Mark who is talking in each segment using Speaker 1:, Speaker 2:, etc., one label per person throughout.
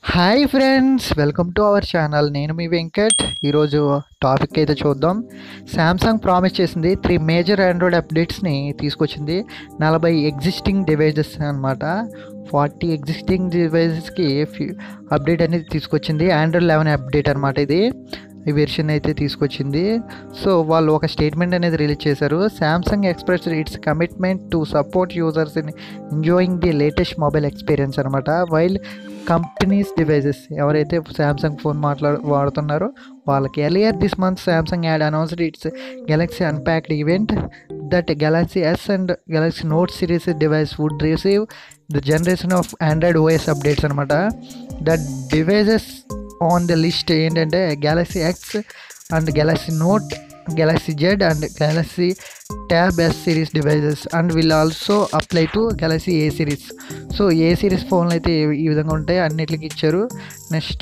Speaker 1: hi friends welcome to our channel నేను మీ వెంకట్ ఈరోజు టాపిక్ అయితే చూద్దాం శాంసంగ్ ప్రామిస్ చేసింది త్రీ మేజర్ ఆండ్రాయిడ్ అప్డేట్స్ని తీసుకొచ్చింది నలభై ఎగ్జిస్టింగ్ డివైజెస్ అనమాట ఫార్టీ ఎగ్జిస్టింగ్ డివైజెస్కి అప్డేట్ అనేది తీసుకొచ్చింది ఆండ్రాయిడ్ లెవెన్ అప్డేట్ అనమాట ఇది ఈ వెర్షన్ అయితే తీసుకొచ్చింది సో వాళ్ళు ఒక స్టేట్మెంట్ అనేది రిలీజ్ చేశారు Samsung express its commitment to support users in enjoying the latest mobile experience అనమాట వైల్ కంపెనీస్ డివైజెస్ ఎవరైతే శాంసంగ్ ఫోన్ మాట్లాడు వాడుతున్నారో వాళ్ళకి earlier this month Samsung had announced its Galaxy Unpacked event that Galaxy S and Galaxy Note series device would receive the generation of Android OS updates అనమాట that devices on the list ఏంటంటే Galaxy X and Galaxy Note Galaxy Z and Galaxy tab yes series devices and will also apply to Galaxy A series so A series ఫోన్లు అయితే ఈ విధంగా ఉంటాయి అన్నిటికి ఇచ్చారు next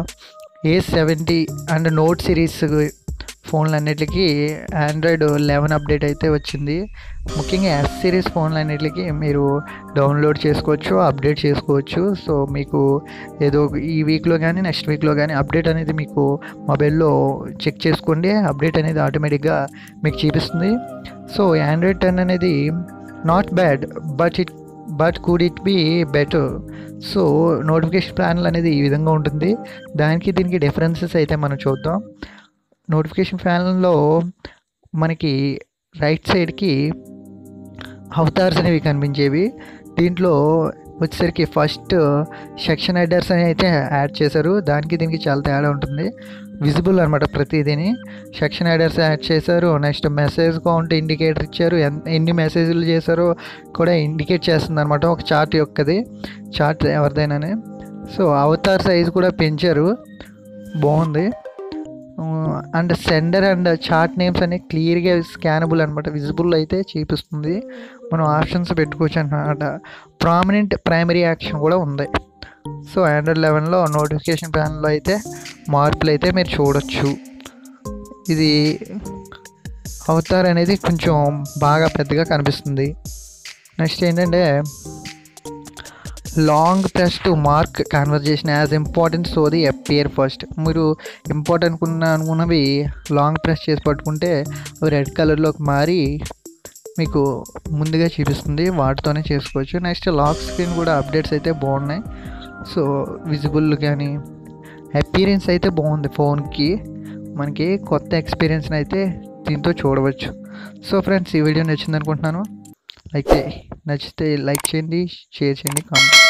Speaker 1: A seventy and Note series ఫోన్లు అన్నిటికీ ఆండ్రాయిడ్ లెవెన్ అప్డేట్ అయితే వచ్చింది ముఖ్యంగా ఎస్ సిరీస్ ఫోన్లు అన్నిటికీ మీరు డౌన్లోడ్ చేసుకోవచ్చు అప్డేట్ చేసుకోవచ్చు సో మీకు ఏదో ఈ వీక్లో కానీ నెక్స్ట్ వీక్లో కానీ అప్డేట్ అనేది మీకు మొబైల్లో చెక్ చేసుకోండి అప్డేట్ అనేది ఆటోమేటిక్గా మీకు చూపిస్తుంది సో ఆండ్రాయిడ్ టెన్ అనేది not bad but it but could it be better so notification ప్లాన్లు అనేది ఈ విధంగా ఉంటుంది దానికి దీనికి డిఫరెన్సెస్ అయితే మనం చూద్దాం నోటిఫికేషన్ ప్యానల్లో మనకి రైట్ సైడ్కి అవతార్స్ అనేవి కనిపించేవి దీంట్లో వచ్చేసరికి ఫస్ట్ సెక్షన్ హెడర్స్ అని అయితే యాడ్ చేశారు దానికి దీనికి చాలా తేడా ఉంటుంది విజిబుల్ అనమాట ప్రతిదీని సెక్షన్ హెడర్స్ యాడ్ చేశారు నెక్స్ట్ మెసేజ్ కౌంట్ ఇండికేటర్ ఇచ్చారు ఎన్ని మెసేజ్లు చేశారో కూడా ఇండికేట్ చేస్తుంది అనమాట ఒక చార్ట్ యొక్కది చార్ట్ ఎవరిదైనానే సో అవతార్ సైజ్ కూడా పెంచారు బాగుంది and sender and chat names అనేవి క్లియర్గా స్కానబుల్ అనమాట విజిబుల్ అయితే చూపిస్తుంది మనం ఆప్షన్స్ పెట్టుకోవచ్చు అనమాట ప్రామినెంట్ ప్రైమరీ యాక్షన్ కూడా ఉంది సో ఆండ్రాయిడ్ లెవెన్లో నోటిఫికేషన్ ప్యాన్లో అయితే మార్పులు అయితే మీరు చూడొచ్చు ఇది అవతార్ అనేది కొంచెం బాగా పెద్దగా కనిపిస్తుంది నెక్స్ట్ ఏంటంటే long press to mark conversation as important so the appear first మీరు ఇంపార్టెంట్ అనుకున్న అనుకున్నవి లాంగ్ ప్రెస్ చేసి పట్టుకుంటే అవి రెడ్ కలర్లోకి మారి మీకు ముందుగా చూపిస్తుంది వాటితోనే చేసుకోవచ్చు నెక్స్ట్ లాక్ స్క్రీన్ కూడా అప్డేట్స్ అయితే బాగున్నాయి సో విజిబుల్ కానీ అపీరెన్స్ అయితే బాగుంది ఫోన్కి మనకి కొత్త ఎక్స్పీరియన్స్ని అయితే దీంతో చూడవచ్చు సో ఫ్రెండ్స్ ఈ వీడియో నచ్చింది అనుకుంటున్నాను అయితే నచ్చితే లైక్ చేయండి షేర్ చేయండి కామెంట్